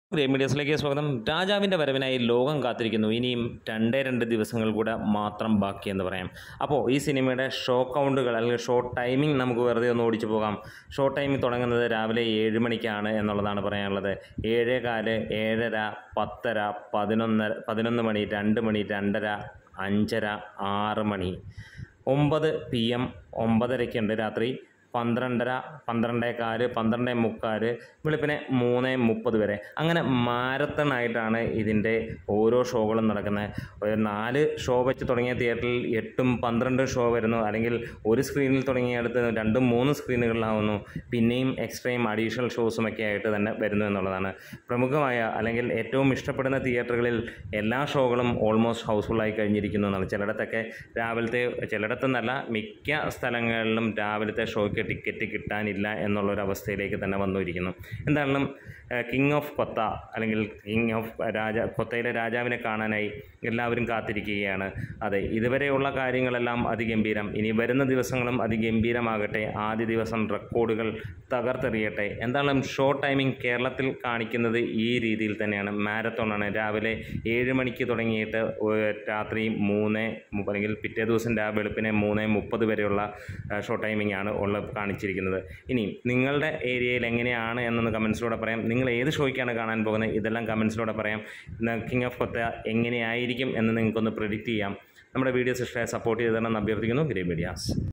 grey മീഡിയസിലേക്ക് സ്വാഗതം രാജാവിൻ്റെ വരവിനായി ലോകം കാത്തിരിക്കുന്നു ഇനിയും രണ്ടേ രണ്ട് ദിവസങ്ങൾ കൂടെ മാത്രം ബാക്കിയെന്ന് പറയാം അപ്പോൾ ഈ സിനിമയുടെ ഷോ കൗണ്ടുകൾ അല്ലെങ്കിൽ ഷോ ടൈമിംഗ് നമുക്ക് വെറുതെ ഒന്ന് ഓടിച്ചു പോകാം ഷോ ടൈമിംഗ് തുടങ്ങുന്നത് രാവിലെ ഏഴ് മണിക്കാണ് എന്നുള്ളതാണ് പറയാനുള്ളത് ഏഴേ കാല് ഏഴര പത്തര പതിനൊന്നര പതിനൊന്ന് മണി രണ്ട് മണി രണ്ടര അഞ്ചര ആറ് മണി ഒമ്പത് പി എം ഒമ്പതരയ്ക്കുണ്ട് രാത്രി പന്ത്രണ്ടര പന്ത്രണ്ടേ കാല് പന്ത്രണ്ടേ മുക്കാല് വെളുപ്പിനെ മൂന്ന് മുപ്പത് വരെ അങ്ങനെ മാരത്തൺ ആയിട്ടാണ് ഇതിൻ്റെ ഓരോ ഷോകളും നടക്കുന്നത് ഒരു നാല് ഷോ വെച്ച് തുടങ്ങിയ തിയേറ്ററിൽ എട്ടും പന്ത്രണ്ട് ഷോ വരുന്നു അല്ലെങ്കിൽ ഒരു സ്ക്രീനിൽ തുടങ്ങിയ അടുത്ത് രണ്ടും മൂന്നും സ്ക്രീനുകളിലാവുന്നു പിന്നെയും എക്സ്ട്രയും അഡീഷണൽ ഷോസും ഒക്കെ ആയിട്ട് തന്നെ വരുന്നു എന്നുള്ളതാണ് പ്രമുഖമായ അല്ലെങ്കിൽ ഏറ്റവും ഇഷ്ടപ്പെടുന്ന തിയേറ്ററുകളിൽ എല്ലാ ഷോകളും ഓൾമോസ്റ്റ് ഹൗസ്ഫുള്ളായി കഴിഞ്ഞിരിക്കുന്നു എന്നാണ് ചിലയിടത്തൊക്കെ രാവിലത്തെ ചിലയിടത്തെന്നല്ല മിക്ക സ്ഥലങ്ങളിലും രാവിലത്തെ ഷോയ്ക്ക് ടിക്കറ്റ് കിട്ടാനില്ല എന്നുള്ളൊരവസ്ഥയിലേക്ക് തന്നെ വന്നിരിക്കുന്നു എന്തായാലും കിങ് ഓഫ് കൊത്ത അല്ലെങ്കിൽ കിങ് ഓഫ് രാജ കൊത്തയിലെ രാജാവിനെ കാണാനായി എല്ലാവരും കാത്തിരിക്കുകയാണ് അതെ ഇതുവരെയുള്ള കാര്യങ്ങളെല്ലാം അതിഗംഭീരം ഇനി വരുന്ന ദിവസങ്ങളും അതിഗംഭീരമാകട്ടെ ആദ്യ ദിവസം റെക്കോർഡുകൾ തകർത്തെറിയട്ടെ എന്തായാലും ഷോ ടൈമിംഗ് കേരളത്തിൽ കാണിക്കുന്നത് ഈ രീതിയിൽ തന്നെയാണ് മാരത്തോണാണ് രാവിലെ ഏഴ് മണിക്ക് തുടങ്ങിയിട്ട് ഒരു രാത്രി മൂന്ന് മു- അല്ലെങ്കിൽ പിറ്റേ ദിവസം രാ വെളുപ്പിനെ മൂന്ന് മുപ്പത് വരെയുള്ള ആ, ഷോ ടൈമിംഗ് ആണ് ഉള്ള കാണിച്ചിരിക്കുന്നത് ഇനി നിങ്ങളുടെ ഏരിയയിൽ എങ്ങനെയാണ് എന്നൊന്ന് കമൻസിലൂടെ പറയാം നിങ്ങൾ ഏത് ഷോയ്ക്കാണ് കാണാൻ പോകുന്നത് ഇതെല്ലാം കമൻസിലൂടെ പറയാം കിങ് ഓഫ് കൊത്ത എങ്ങനെയായിരിക്കും എന്ന് നിങ്ങൾക്കൊന്ന് പ്രെഡിക്റ്റ് ചെയ്യാം നമ്മുടെ വീഡിയോസ് ഇഷ്ടമായി സപ്പോർട്ട് ചെയ്തതെന്ന് അഭ്യർത്ഥിക്കുന്നു ഗ്രേ മീഡിയാസ്